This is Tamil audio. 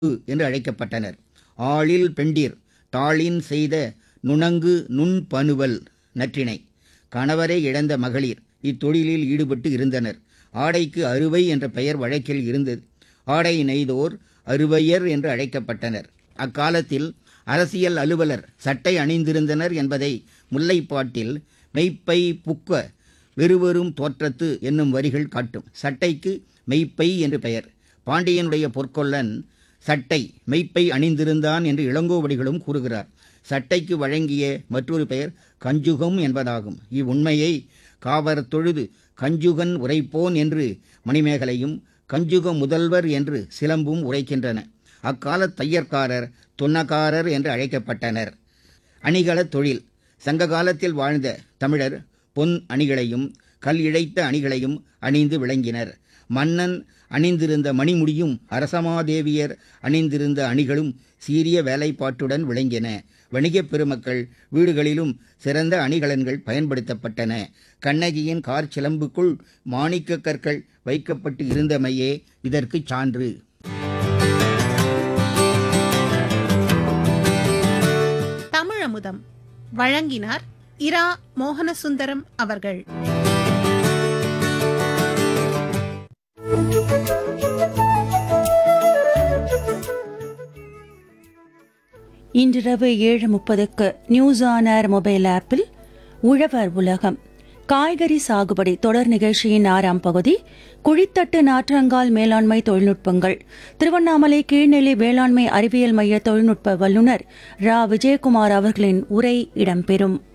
என்று அழைக்கப்பட்டனர் ஆளில் பெண்டிர் தாளின் செய்த நுணங்கு நுண்பனுவல் நற்றிணை கணவரை இழந்த மகளிர் இத்தொழிலில் ஈடுபட்டு இருந்தனர் ஆடைக்கு அறுவை என்ற பெயர் வழக்கில் இருந்தது ஆடை நெய்தோர் அறுவையர் என்று அழைக்கப்பட்டனர் அக்காலத்தில் அரசியல் அலுவலர் சட்டை அணிந்திருந்தனர் என்பதை முல்லைப்பாட்டில் மெய்ப்பை புக்க வெறுவெறும் தோற்றத்து என்னும் வரிகள் காட்டும் சட்டைக்கு மெய்ப்பை என்று பெயர் பாண்டியனுடைய பொற்கொல்லன் சட்டை மெய்ப்பை அணிந்திருந்தான் என்று இளங்கோவடிகளும் கூறுகிறார் சட்டைக்கு வழங்கிய மற்றொரு பெயர் கஞ்சுகம் என்பதாகும் இவ்வுண்மையை காவர் தொழுது கஞ்சுகன் உரைப்போன் என்று மணிமேகலையும் கஞ்சுக முதல்வர் என்று சிலம்பும் உரைக்கின்றன அக்கால தையற்காரர் துன்னக்காரர் என்று அழைக்கப்பட்டனர் அணிகல தொழில் சங்க காலத்தில் வாழ்ந்த தமிழர் பொன் அணிகளையும் கல் இழைத்த அணிகளையும் அணிந்து விளங்கினர் மன்னன் அணிந்திருந்த மணிமுடியும் அரசமாதேவியர் அணிந்திருந்த அணிகளும் சீரிய வேலைப்பாட்டுடன் விளங்கின வணிகப் பெருமக்கள் வீடுகளிலும் சிறந்த அணிகலன்கள் பயன்படுத்தப்பட்டன கண்ணகியின் கார் சிலம்புக்குள் மாணிக்க கற்கள் வைக்கப்பட்டு இருந்தமையே இதற்குச் சான்று தமிழமுதம் வழங்கினார் இரா மோகனசுந்தரம் அவர்கள் இன்றிரவு ஏழு முப்பதுக்கு நியூஸ் ஆன் ஏர் மொபைல் ஆப்பில் உழவர் உலகம் காய்கறி சாகுபடி தொடர் நிகழ்ச்சியின் ஆறாம் பகுதி குழித்தட்டு நாற்றங்கால் மேலாண்மை தொழில்நுட்பங்கள் திருவண்ணாமலை கீழ்நிலை வேளாண்மை அறிவியல் மைய தொழில்நுட்ப வல்லுநர் ரா விஜயகுமார் அவர்களின் உரை இடம்பெறும்